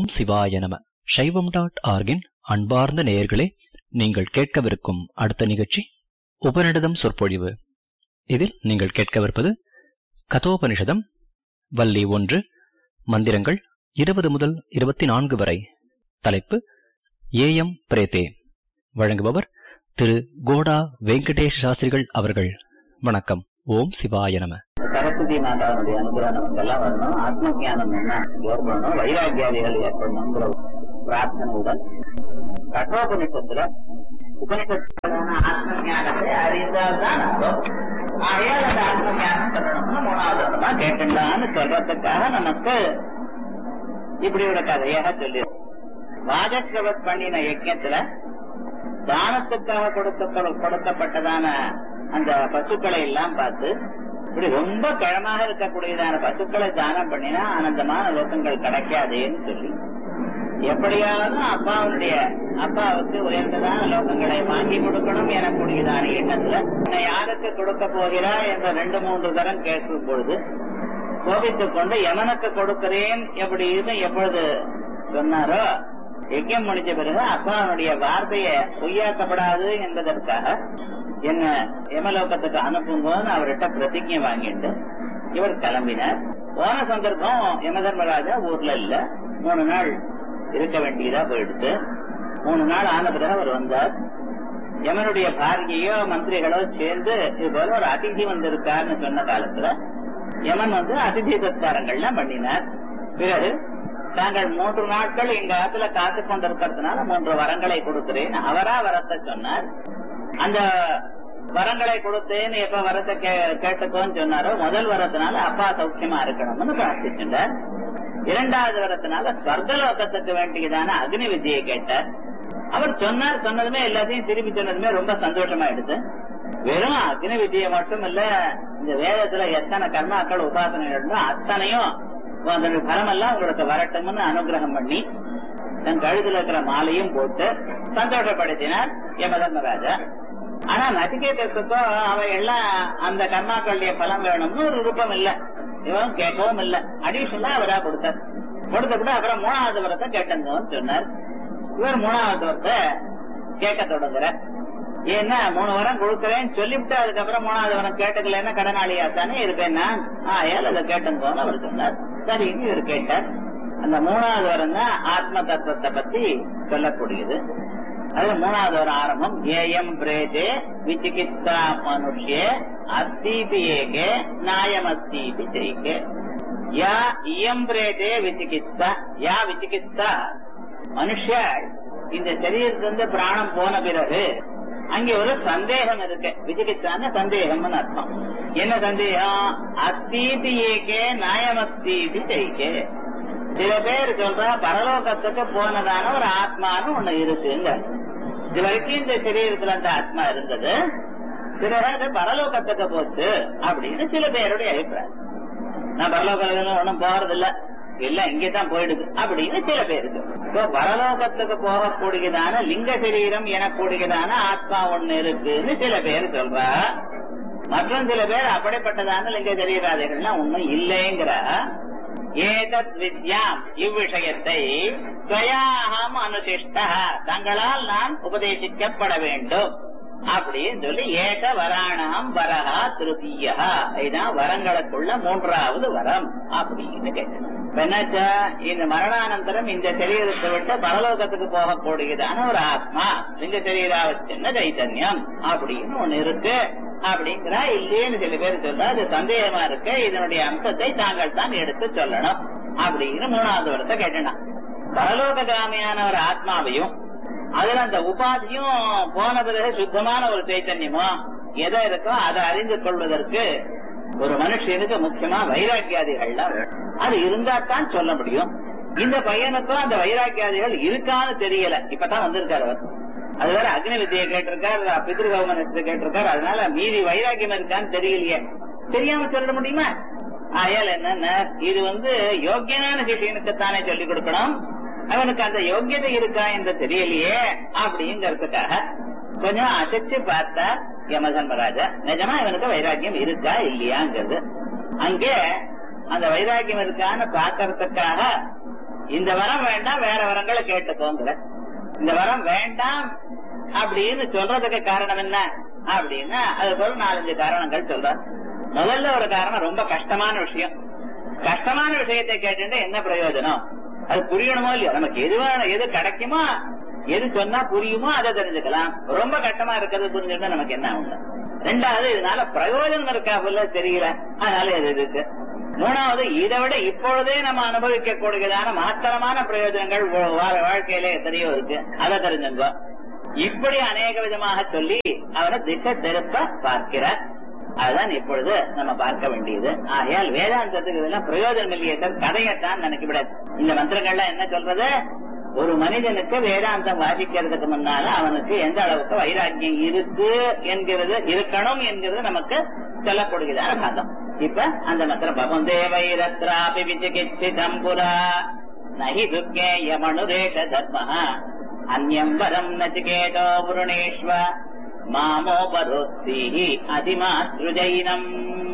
ஓம் சிவாய நம சைவம் டாட் ஆர்கின் அன்பார்ந்த நேயர்களே நீங்கள் கேட்கவிருக்கும் அடுத்த நிகழ்ச்சி உபநிடதம் சொற்பொழிவு இதில் நீங்கள் கேட்கவிருப்பது கதோபனிஷதம் வள்ளி ஒன்று மந்திரங்கள் இருபது முதல் இருபத்தி நான்கு வரை தலைப்பு ஏஎம் பிரேதே வழங்குபவர் திரு கோடா வெங்கடேஷ் சாஸ்திரிகள் அவர்கள் வணக்கம் ஓம் சிவாய நம சரஸ்வதி மாதாவுடைய அனுகிரகம் நமக்கெல்லாம் வரணும் ஆத்ம ஞானம் என்ன ஏற்படணும் வைராக்கியாதிகள் ஏற்படணுங்கிற பிரார்த்தனையுடன் கட்டோபனிஷத்துல உபனிஷத்துக்கான ஆத்ம ஞானத்தை அறிந்தால்தான் அர்த்தம் ஆகையால் அந்த ஆத்ம ஞானம் சொல்லணும்னு மூணாவது இடமா கேட்டுடலான்னு சொல்றதுக்காக நமக்கு இப்படி ஒரு கதையாக சொல்லி வாஜஸ்ரவத் பண்ணின யஜ்யத்துல தானத்துக்காக கொடுக்க கொடுக்கப்பட்டதான அந்த பசுக்களை எல்லாம் பார்த்து இப்படி ரொம்ப கிழமாக இருக்கக்கூடியதான பசுக்களை தானம் பண்ணினா ஆனந்தமான லோகங்கள் கிடைக்காதேன்னு சொல்லி எப்படியாவது அப்பாவுடைய அப்பாவுக்கு உயர்ந்ததான லோகங்களை வாங்கி கொடுக்கணும் எனக்கூடியதான எண்ணத்துல "உன்னை யாருக்கு கொடுக்க போகிறா என்ற ரெண்டு மூன்று தரம் கேட்கும் பொழுது கோபித்துக் கொண்டு எவனுக்கு கொடுக்கிறேன் எப்படின்னு எப்பொழுது சொன்னாரோ யஜ்யம் முடிஞ்ச பிறகு அப்பாவுடைய வார்த்தையை பொய்யாக்கப்படாது என்பதற்காக என்ன யமலோகத்துக்கு அனுப்புங்கன்னு அவர்கிட்ட பிரதிஜை வாங்கிட்டு இவர் கிளம்பினார் போன சந்தர்ப்பம் யமதர்மராஜா ஊர்ல இல்ல மூணு நாள் இருக்க வேண்டியதா போயிடுச்சு மூணு நாள் ஆன பிறகு அவர் வந்தார் யமனுடைய பாரியையோ மந்திரிகளோ சேர்ந்து இது போல ஒரு அதிதி வந்திருக்காருன்னு சொன்ன காலத்துல யமன் வந்து அதிதி சத்காரங்கள்லாம் பண்ணினார் பிறகு தாங்கள் மூன்று நாட்கள் எங்க ஆத்துல காத்து கொண்டிருக்கிறதுனால மூன்று வரங்களை கொடுக்கிறேன் அவரா வரத்தை சொன்னார் அந்த வரங்களை கொடுத்தேன்னு எப்ப வரத்தை கே- கேட்டுக்கோன்னு சொன்னாரோ முதல் வரத்தினால அப்பா சௌக்கியமா இருக்கணும்னு பிரார்த்திச்சுட்டார் இரண்டாவது வரத்தினால ஸ்வர்கலோகத்துக்கு வேண்டியதான அக்னி வித்தியை கேட்டார் அவர் சொன்னார் சொன்னதுமே எல்லாத்தையும் திருப்பி சொன்னதுமே ரொம்ப சந்தோஷமாயிடுது வெறும் அக்னி வித்தியை மட்டும் இல்ல இந்த வேதத்துல எத்தனை கர்மாக்கள் உபாசனை இருந்தோ அத்தனையும் அதனுடைய பலமெல்லாம் உங்களுக்கு வரட்டும்னு அனுகிரகம் பண்ணி தன் கழுத்துல இருக்கிற மாலையும் போட்டு சந்தோஷப்படுத்தினார் யமதர்மராஜா ஆனா நச்சிகேதத்துக்கோ அவன் எல்லாம் அந்த கர்மாக்களுடைய பலம் வேணும்னு ஒரு விருப்பம் இல்ல இவன் கேட்கவும் இல்ல அடிஷனலா அவரா கொடுத்தார் கொடுத்தப்பட்டு அப்புறம் மூணாவது வரத்தை கேட்டங்கன்னு சொன்னார் இவர் மூணாவது வரத்தை கேட்க தொடங்குற ஏன்னா மூணு வாரம் கொடுக்கறேன்னு சொல்லிவிட்டு அதுக்கப்புறம் மூணாவது வாரம் கேட்டுக்கலன்னா கடனாளியா தானே இருப்பேன்னா ஆயால் அதை கேட்டுங்கன்னு அவர் சொன்னார் சரின்னு இவர் கேட்டார் அந்த மூணாவது வாரம் தான் ஆத்ம தத்துவத்தை பத்தி சொல்லக்கூடியது அது மூணாவது ஒரு ஆரம்பம் ஏயம் பிரேதே விசிகித்சா மனுஷ்யே அஸ்தீபி ஏகே நாயமஸ்தீபி ஜெய்கே யா இயம் பிரேதே விசிகித்சா யா விசிகித்சா மனுஷாள் இந்த சரீரத்திலிருந்து பிராணம் போன பிறகு அங்கே ஒரு சந்தேகம் இருக்கு விசிகிச்சான்னு சந்தேகம்னு அர்த்தம் என்ன சந்தேகம் அஸ்தீபி ஏகே நாயமஸ்தீபி ஜெய்கே சில பேர் சொல்றா பரலோகத்துக்கு போனதான ஒரு ஆத்மான்னு ஒண்ணு இருக்குங்க இது வரைக்கும் இந்த சரீரத்துல அந்த ஆத்மா இருந்தது பிறகு அது பரலோகத்துக்கு போச்சு அப்படின்னு சில பேருடைய அபிப்பிராயம் நான் பரலோகத்துல ஒண்ணும் போறது இல்ல இல்ல இங்கதான் போயிடுது அப்படின்னு சில பேருக்கு இப்போ பரலோகத்துக்கு போகக்கூடியதான லிங்க சரீரம் எனக்கூடியதான ஆத்மா ஒண்ணு இருக்குன்னு சில பேர் சொல்றா மற்றும் சில பேர் அப்படிப்பட்டதான லிங்க சரீராதிகள்லாம் ஒண்ணும் இல்லைங்கிற ஏதத் வித்யாம் இவ்விஷயத்தை ஸ்வயாகம் அனுசிஷ்ட தங்களால் நான் உபதேசிக்கப்பட வேண்டும் அப்படின்னு சொல்லி ஏக வராணாம் வரஹா திருத்தீயா இதுதான் வரங்களுக்குள்ள மூன்றாவது வரம் அப்படின்னு கேட்டேன் இப்ப என்னாச்சா இந்த மரணானந்தரம் இந்த சரீரத்தை விட்டு பரலோகத்துக்கு போகக்கூடியதான ஒரு ஆத்மா இந்த சரீராவச்சின்ன சைத்தன்யம் அப்படின்னு ஒண்ணு இருக்கு அப்படிங்கிறா இல்லையேன்னு சில பேர் சொல்றா அது சந்தேகமா இருக்கு இதனுடைய அம்சத்தை தாங்கள் தான் எடுத்து சொல்லணும் அப்படின்னு மூணாவது வருஷத்தை கேட்டேன் பரலோககாமியான ஒரு ஆத்மாவையும் அதுல அந்த உபாதியும் போன பிறகு சுத்தமான ஒரு சைத்தன்யமோ எதை இருக்கோ அதை அறிந்து கொள்வதற்கு ஒரு மனுஷனுக்கு முக்கியமா வைராக்கியாதிகள்லாம் வேணும். அது இருந்தா தான் சொல்ல முடியும் இந்த பையனுக்கும் அந்த வைராக்கியாதிகள் இருக்கான்னு தெரியல இப்பதான் வந்திருக்காரு அவர் அது வேற அக்னி வித்தியை கேட்டிருக்காரு பிதிருகவனத்தை கேட்டிருக்காரு அதனால மீதி வைராக்கியம் இருக்கான்னு தெரியலையே தெரியாம சொல்ல முடியுமா ஆயால் என்னன்னா இது வந்து யோக்கியனான சிஷியனுக்கு தானே சொல்லிக் கொடுக்கணும் அவனுக்கு அந்த யோக்கியதை இருக்கா என்று தெரியலையே அப்படிங்கறதுக்காக கொஞ்சம் அசைச்சு பார்த்தா யமதர்மராஜா நிஜமா இவனுக்கு வைராக்கியம் இருக்கா இல்லையாங்கிறது அங்கே அந்த வைராக்கியம் இருக்கான்னு பாக்கறதுக்காக இந்த வரம் வேண்டாம் வேற வரங்களை கேட்டுக்கோங்கிற இந்த வரம் வேண்டாம் அப்படின்னு சொல்றதுக்கு காரணம் என்ன அப்படின்னா அதுக்கு ஒரு நாலஞ்சு காரணங்கள் சொல்ற முதல்ல ஒரு காரணம் ரொம்ப கஷ்டமான விஷயம் கஷ்டமான விஷயத்தை கேட்டுட்டு என்ன பிரயோஜனம் அது புரியணுமோ இல்லையோ நமக்கு எது வேணும் எது கிடைக்குமோ எது சொன்னா புரியுமோ அதை தெரிஞ்சுக்கலாம் ரொம்ப கஷ்டமா இருக்கிறது புரிஞ்சுட்டா நமக்கு என்ன ஆகும் ரெண்டாவது இதனால பிரயோஜனம் இருக்கா போல தெரியல அதனால இது இருக்கு மூணாவது இதை விட இப்பொழுதே நம்ம அனுபவிக்க கூடியதான மகத்தரமான பிரயோஜனங்கள் வா- வா- வாழ்க்கையில எத்தனையோ இருக்கு அதை தெரிஞ்சுங்க இப்படி அநேக விதமாக சொல்லி அவரை திசை திருப்ப பார்க்கிறார் அதுதான் இப்பொழுது நம்ம பார்க்க வேண்டியது ஆகையால் வேதாந்தத்துக்கு இதெல்லாம் பிரயோஜனம் இல்லையே சார் கதையத்தான் நினைக்கப்படாது இந்த மந்திரங்கள்லாம் என்ன சொல்றது ஒரு மனிதனுக்கு வேதாந்தம் வாசிக்கிறதுக்கு முன்னால அவனுக்கு எந்த அளவுக்கு வைராக்கியம் இருக்கு என்கிறது இருக்கணும் என்கிறது நமக்கு சொல்லப்படுகிறதான பாதம் இப்ப அந்த மந்திரம் பார்ப்போம் தேவைரத்ராபி விசிகிச்சிதம் புரா நஹி துக்கேய மனுரேஷ தர்ம அந்யம் வரம் நச்சிகேதோ புருணேஷ்வ மாமோபரோஸ்தீஹி அதிமாத்ருஜைனம்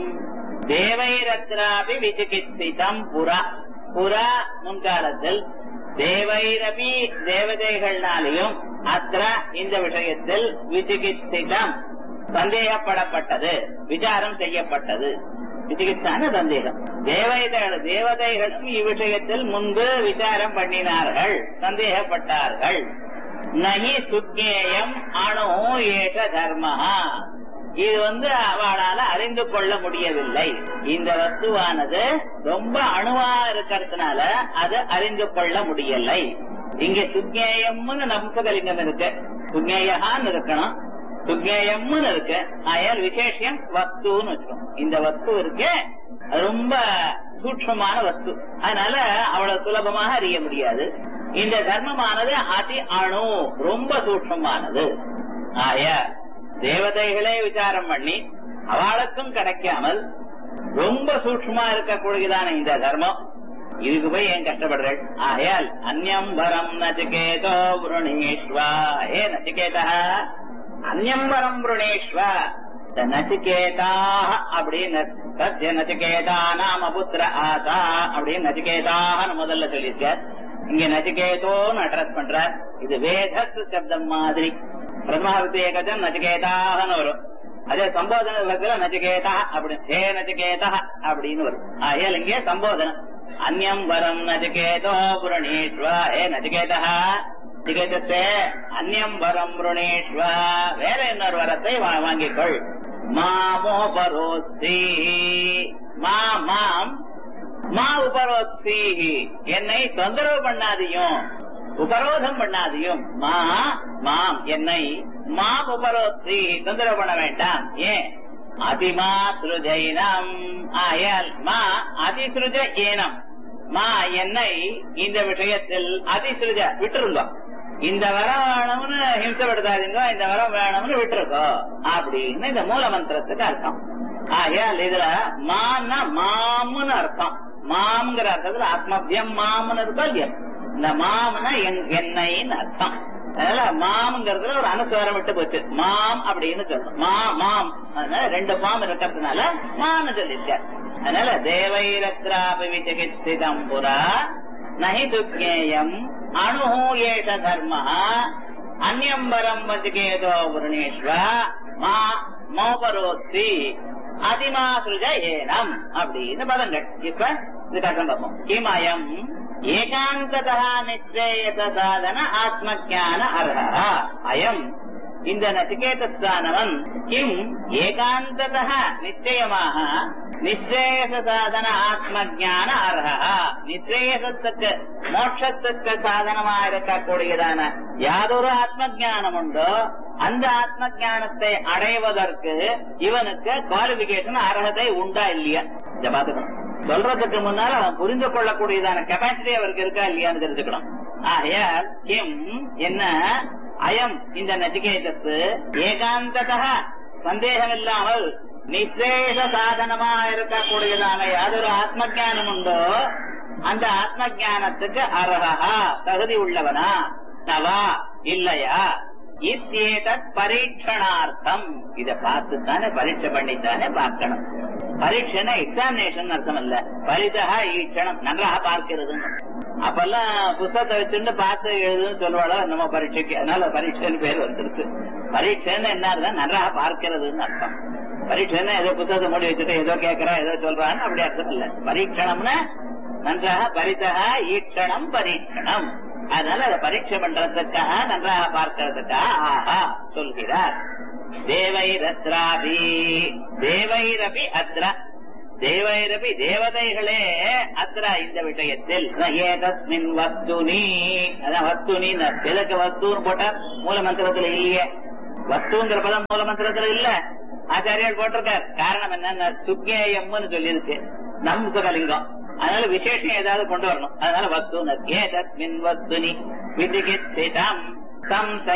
தேவைரத்ராபி விசிகிச்சிதம் புரா புரா முன்காலத்தில் தேவைரபி தேவதைகள்னாலையும் அத்ர இந்த விஷயத்தில் விசிகிச்சிதம் சந்தேகப்படப்பட்டது விசாரம் செய்யப்பட்டது விசிகிச்சான சந்தேகம் தேவதைகள் தேவதைகளும் இவ்விஷயத்தில் முன்பு விசாரம் பண்ணினார்கள் சந்தேகப்பட்டார்கள் நகி சுக்கேயம் அணு ஏஷ தர்மஹா இது வந்து அவளால அறிந்து கொள்ள முடியவில்லை இந்த வஸ்துவானது ரொம்ப அணுவா இருக்கிறதுனால அது அறிந்து கொள்ள முடியலை இங்க சுக்ஞேயம்னு நம்சகலிங்கம் இருக்கு சுக்ஞேயான்னு இருக்கணும் சுக்ஞேயம்னு இருக்கு ஆயால் விசேஷம் வஸ்துன்னு வச்சுக்கணும் இந்த வஸ்து இருக்கு அது ரொம்ப சூட்சமான வஸ்து அதனால அவ்வளவு சுலபமாக அறிய முடியாது இந்த தர்மமானது அதி அணு ரொம்ப சூட்சமானது ஆயா தேவதைகளே விசாரம் பண்ணி அவளுக்கும் கிடைக்காமல் ரொம்ப சூட்சமா இருக்கக்கூடியதான இந்த தர்மம் இதுக்கு போய் ஏன் கஷ்டப்படுறேன் ஆயால் அந்யம் வரம் நச்சிகேதோ புருணேஸ்வா ஏ நச்சிகேதா அந்யம் வரம் புருணேஸ்வா இந்த நச்சிகேதாக அப்படின்னு சத்ய நச்சிகேதா நாம புத்திர ஆசா அப்படின்னு நச்சிகேதான்னு முதல்ல சொல்லியிருக்கார் இங்க நச்சிகேதோன்னு அட்ரஸ் பண்றார் இது வேதத்து சப்தம் மாதிரி பிரதமாவதி ஏகஜம் நச்சிகேதான்னு வரும் அதே சம்போதன விதத்துல நச்சிகேதா அப்படின்னு ஹே நச்சிகேதா அப்படின்னு வரும் ஆகையால் இங்கே சம்போதனம் அந்யம் வரம் நச்சிகேதோ புரணீஸ்வ ஹே நச்சிகேதா நச்சிகேதத்தே அந்யம் வரம் புரணீஸ்வ வேற இன்னொரு வரத்தை வா- வாங்கிக்கொள் மாமோபரோஸ்தி மா மாம் மா உபரோஸ்தி என்னை தொந்தரவு பண்ணாதியும் உபரோதம் பண்ணாதியும் மா மாம் என்னை மா உபரோஸ்தி தொந்தரவு பண்ண வேண்டாம் ஏன் அதிமா சுருஜைனம் ஆயல் மா அதிசுருஜ ஏனம் மா என்னை இந்த விஷயத்தில் அதிசுருஜ விட்டுருந்தோம் இந்த வரம் வேணும்னு ஹிம்சப்படுத்தாதீங்க இந்த வரம் வேணும்னு விட்டுருக்கோ அப்படின்னு இந்த மூல மந்திரத்துக்கு அர்த்தம் ஆகையால் இதுல மான்னா மாம்னு அர்த்தம் மாம்ங்கிற அர்த்தத்துல ஆத்மபியம் மாம்னு இருக்கா இல்லையா இந்த மாம்னா என்- என்னைன்னு அர்த்தம் அதனால மாம்ங்கிறதுல ஒரு அனுஸ்வாரம் விட்டு போச்சு மாம் அப்படின்னு சொல்லணும் மா மாம் அதனால ரெண்டு மாம் இருக்கிறதுனால மான்னு சொல்லிருக்கார் அதனால தேவைரத்ராபி விசிகிச்சிதம் புரா நஹி துக்கேயம் அணு ஏஷ தர்ம அந்யம்பரம் வசிகேதோ புருணேஸ்வ மா மோபரோத்தி அதிமாசுஜ ஏனம் அப்படின்னு பதங்கள் இப்ப இது கஷ்டம் பார்ப்போம் கிமயம் ஏகாந்ததா நிச்சயத சாதன ஆத்ம ஜான அர்ஹா அயம் இந்த நச்சிகேதஸ்தானவன் கிம் ஏகாந்ததா நிச்சயமாக நிச்சயச சாதன ஆத்ம ஜான அர்ஹா நிச்சயசத்துக்கு மோட்சத்துக்கு சாதனமா இருக்கக்கூடியதான யாதொரு ஆத்ம ஞானம் உண்டோ அந்த ஆத்ம ஞானத்தை அடைவதற்கு இவனுக்கு குவாலிபிகேஷன் அர்ஹதை உண்டா இல்லையா இத பாத்துக்கணும் சொல்றதுக்கு முன்னால அவன் புரிந்து கொள்ளக்கூடியதான கெப்பாசிட்டி அவருக்கு இருக்கா இல்லையான்னு தெரிஞ்சுக்கணும் ஆகையால் கிம் என்ன அயம் இந்த நச்சிகேதத்து ஏகாந்ததா சந்தேகம் இல்லாமல் நிசேஷ சாதனமா இருக்கக்கூடியதான யாதொரு ஆத்ம ஞானம் உண்டோ அந்த ஆத்ம ஞானத்துக்கு அர்ஹா தகுதி உள்ளவனா நவா இல்லையா இத்தேதத் பரீட்சணார்த்தம் இத பார்த்து தானே பரீட்சை பண்ணித்தானே பார்க்கணும் பரீட்சைனா எக்ஸாமினேஷன் அர்த்தம் அல்ல பரிதா ஈட்சணம் நன்றாக பார்க்கிறது அப்பெல்லாம் புத்தகத்தை வச்சுட்டு பார்த்து எழுதுன்னு சொல்லுவாளோ நம்ம பரீட்சைக்கு அதனால பரீட்சைன்னு பேர் வந்துருக்கு பரீட்சைன்னு என்ன அர்த்தம் நன்றாக பார்க்கிறதுன்னு அர்த்தம் பரீட்சைன்னா ஏதோ புத்தகத்தை மூடி வச்சுட்டு ஏதோ கேட்கறா ஏதோ சொல்றான்னு அப்படி அர்த்தம் இல்ல பரீட்சணம்னா நன்றாக பரிதா ஈட்சணம் பரீட்சணம் அதனால அதை பரீட்சை பண்றதுக்காக நன்றாக பார்க்கிறதுக்காக ஆஹா சொல்கிறார் தேவைரத்ராபி தேவைரபி அத்ரா தேவைரபி தேவதைகளே அத்ரா இந்த விஷயத்தில் ஏதஸ்மின் வஸ்துனி அதான் வஸ்துனி எதற்கு வஸ்துன்னு போட்டா மூல மந்திரத்துல இல்லையே வஸ்துங்கிற பதம் மூல மந்திரத்துல இல்ல ஆச்சாரியால் போட்டிருக்கார் காரணம் என்னன்னா சுக்ஞேயம்னு சொல்லியிருக்கு நம் சுகலிங்கம் அதனால விசேஷம் ஏதாவது கொண்டு வரணும் அதனால வஸ்து ஏதஸ்மின் வஸ்துனி விதிகித்திடம் சம்சய